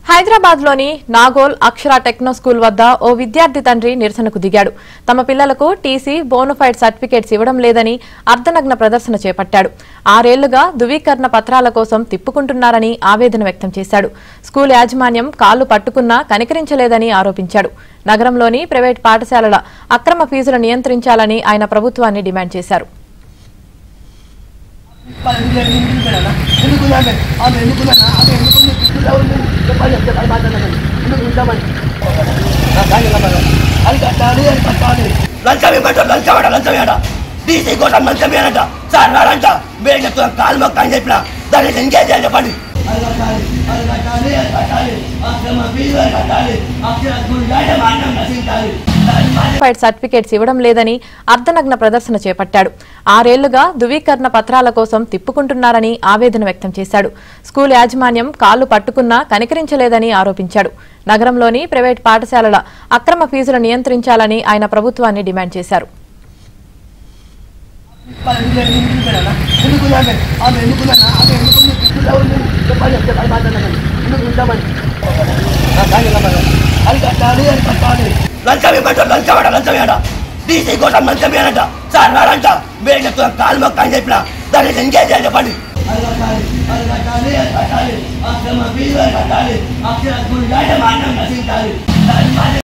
హైదరాబాద్ లోని నాగోల్ అక్షర techno school వద్ద ఓ విద్యార్థి తండ్రి నిరసనకు దిగాడు తమ పిల్లలకు టీసీ బోనఫైడ్ సర్టిఫికేట్స్ ఇవ్వడం లేదని అర్ధనగ్న ప్రదర్శన చేపట్టాడు ఆరేళ్లుగా ధృవీకరణ పత్రాల కోసం తిప్పుకుంటున్నారని ఆవేదన వ్యక్తం చేశాడు స్కూల్ యాజమాన్యం కాళ్లు పట్టుకున్నా కనికరించలేదని ఆరోపించాడు నగరంలోని ప్రైవేట్ పాఠశాలల అక్రమ ఫీజులు నియంత్రించాలని ఆయన ప్రభుత్వాన్ని డిమాండ్ చేశారు వాళ్ళ ఇంట్లో ఎందుకు తిప్పాడన్నా? ఎందుకు ఉన్నాడు? ఆమె ఎందుకున్నానా? ఆమె ఎందుకుంది? పిల్లలు ఎవరు లేరు? చెప్పండి, చెప్పండి, మాట్లాడండి. ఎందుకు ఉంటామని? నా కానీ నమ్మరు. అది కట్టాలి, అది కట్టాలి. లంచం ఇవ్వటం, లంచం ఆడ, లంచం ఆడ. డీసీ కోసం లంచం ఇవ్వనంట. సార్ నాడంట. మీరు చెప్తున్న కాలు మొక్క అని చెప్పిన దాన్ని ఎంగేజ్ చేయాలి చెప్పండి అది కట్టాలి, అది కట్టాలి, అది కట్టాలి. అక్రమ ఫీజు అది కట్టాలి. అక్షర స్కూల్ యాజమాన్యం నశించాలి. దాని సర్టిఫైడ్ సర్టిఫికేట్స్ ఇవ్వడం లేదని అర్ధనగ్న ప్రదర్శన చేపట్టాడు ఆరేళ్లుగా ధృవీకరణ పత్రాల కోసం తిప్పుకుంటున్నారని ఆవేదన వ్యక్తం చేశాడు స్కూల్ యాజమాన్యం కాళ్లు పట్టుకున్నా కనికరించలేదని ఆరోపించాడు నగరంలోని ప్రైవేట్ పాఠశాలల అక్రమ ఫీజులు నియంత్రించాలని ఆయన ప్రభుత్వాన్ని డిమాండ్ చేశారు వాళ్ళ ఇంట్లో ఎందుకు తిప్పాడన్నా? ఎందుకు ఉన్నాడు? ఆమె ఎందుకున్నానా? ఆమె ఎందుకుంది? పిల్లలు ఎవరు లేరు? చెప్పండి, చెప్పండి, మాట్లాడండి. ఎందుకు ఉంటామని? నా కానీ నమ్మరు. అది కట్టాలి, అది కట్టాలి. లంచం ఇవ్వటం, లంచం ఆడ, లంచం ఆడ. డీసీ కోసం లంచం ఇవ్వనంట. సార్ నాడంట. మీరు చెప్తున్న కాలు మొక్క అని చెప్పిన దాన్ని ఎంగేజ్ చేయాలి చెప్పండి అది కట్టాలి, అది కట్టాలి, అది కట్టాలి. అక్రమ ఫీజు అది కట్టాలి. అక్షర స్కూల్ యాజమాన్యం నశించాలి. దాని